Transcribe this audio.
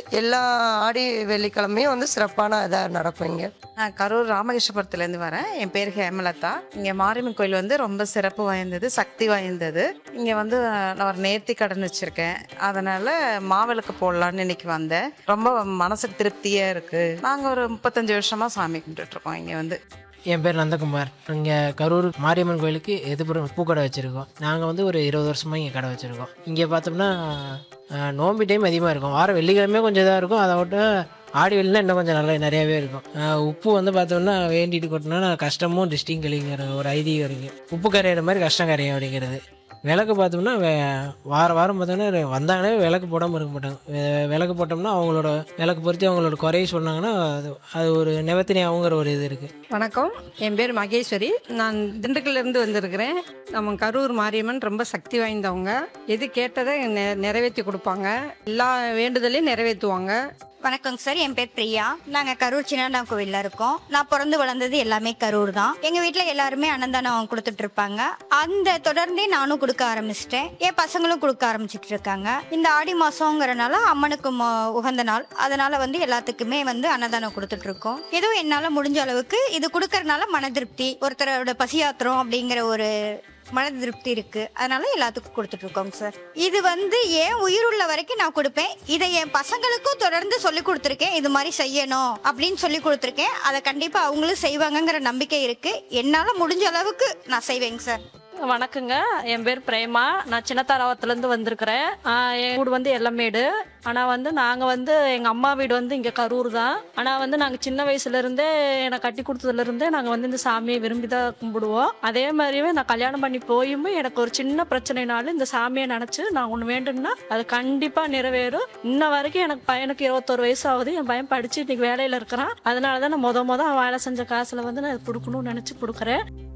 எல்லா ஆடி வெள்ளிக்கிழமையும் வந்து சிறப்பான இதாக நடக்கும் இங்கே நான் கரூர் ராமகிருஷ்ணபுரத்துலேருந்து வரேன் என் பேர் ஹேமலதா இங்கே மாரியம்மன் கோயில் வந்து ரொம்ப சிறப்பு வாய்ந்தது சக்தி வாய்ந்தது இங்கே வந்து நான் ஒரு நேர்த்தி கடன் வச்சுருக்கேன் அதனால் மாவிளக்கு போடலான்னு இன்னைக்கு வந்தேன் ரொம்ப மனசுக்கு திருப்தியாக இருக்குது நாங்கள் ஒரு முப்பத்தஞ்சு வருஷமாக சாமி கும்பிட்டுட்ருக்கோம் இங்கே வந்து என் பேர் நந்தகுமார் இங்கே கரூர் மாரியம்மன் கோயிலுக்கு எதிர்ப்புறம் பூக்கடை வச்சுருக்கோம் நாங்கள் வந்து ஒரு இருபது வருஷமாக இங்கே கடை வச்சுருக்கோம் இங்கே பார்த்தோம்னா அஹ், நோம்பி டைம் அதிகமாக இருக்கும் வாரம் வெள்ளிக்கிழமையும் கொஞ்சம் இதாக இருக்கும் அதை விட்டு ஆடி வெள்ளினா இன்னும் கொஞ்சம் நல்லா நிறையாவே இருக்கும் அஹ், உப்பு வந்து பார்த்தோம்னா வேண்டிட்டு கொட்டினா கஷ்டமும் டிஸ்டிங் கழிங்கிற ஒரு ஐதீகம் இருக்குது உப்பு கரையிற மாதிரி கஷ்டம் கரையும் அப்படிங்கிறது விளக்கு பார்த்தோம்னா வே வார வாரம் பார்த்தோம்னா வந்தாங்கன்னா விளக்கு போடாமல் இருக்க மாட்டாங்க வே- விளக்கு போட்டோம்னா அவங்களோட விளக்கு பொறுத்து அவங்களோட குறைய சொன்னாங்கன்னா அது அது ஒரு நிவத்தினி அவங்கிற ஒரு இது இருக்குது வணக்கம் என் பேர் மகேஸ்வரி நான் திண்டுக்கல்ல இருந்து வந்திருக்கிறேன் நம்ம கரூர் மாரியம்மன் ரொம்ப சக்தி வாய்ந்தவங்க எது கேட்டதை நெ நிறைவேற்றி கொடுப்பாங்க எல்லா வேண்டுதலையும் நிறைவேற்றுவாங்க வணக்கங்க சார் என் பேர் பிரியா நாங்க கரூர் சின்ன கோவில்ல இருக்கோம் நான் பிறந்து வளர்ந்தது எல்லாமே கரூர் தான் எங்க வீட்ல எல்லாருமே அன்னதானம் கொடுத்துட்டு இருப்பாங்க அந்த தொடர்ந்தே நானும் கொடுக்க ஆரம்பிச்சிட்டேன் என் பசங்களும் கொடுக்க ஆரம்பிச்சிட்டு இருக்காங்க இந்த ஆடி மாசங்கிறனால அம்மனுக்கு மொ- உகந்த நாள் அதனால வந்து எல்லாத்துக்குமே வந்து அன்னதானம் கொடுத்துட்டு இருக்கோம் ஏதோ என்னால முடிஞ்ச அளவுக்கு இது கொடுக்கறனால மன திருப்தி ஒருத்தரோட பசியாத்திரம் அப்படிங்கிற ஒரு மன திருப்தி இருக்கு அதனால எல்லாத்துக்கும் கொடுத்துட்டு இருக்கோங்க சார் இது வந்து ஏன் உயிருள்ள வரைக்கும் நான் கொடுப்பேன் இதை என் பசங்களுக்கும் தொடர்ந்து சொல்லி கொடுத்துருக்கேன் இது மாதிரி செய்யணும் அப்படின்னு சொல்லி கொடுத்துருக்கேன் அதை கண்டிப்பா அவங்களும் செய்வாங்கங்கிற நம்பிக்கை இருக்கு என்னால முடிஞ்ச அளவுக்கு நான் செய்வேங்க சார் வணக்கங்க என் பேர் பிரேமா நான் சின்னத்தாராவத்துலேருந்து வந்திருக்கிறேன் ஆஹ் என் வீடு வந்து எல்லமேடு ஆனால் வந்து நாங்கள் வந்து எங்கள் அம்மா வீடு வந்து இங்கே கரூர் தான் ஆனால் வந்து நாங்கள் சின்ன வயசுலேருந்தே என்னை கட்டி கொடுத்ததுலேருந்தே நாங்கள் வந்து இந்த சாமியை விரும்பி தான் கும்பிடுவோம் அதே மாதிரியே நான் கல்யாணம் பண்ணி போயும் எனக்கு ஒரு சின்ன பிரச்சனைனாலும் இந்த சாமியை நினச்சி நான் ஒன்று வேண்டும்னா அது கண்டிப்பாக நிறைவேறும் இன்ன வரைக்கும் எனக்கு பையனுக்கு இருபத்தொரு வயசு ஆகுது என் பையன் படித்து இன்னைக்கு வேலையில் இருக்கிறான் அதனால தான் நான் முத முத அவன் வேலை செஞ்ச காசில் வந்து நான் இது கொடுக்கணும்னு நினச்சி கொடுக்குறேன்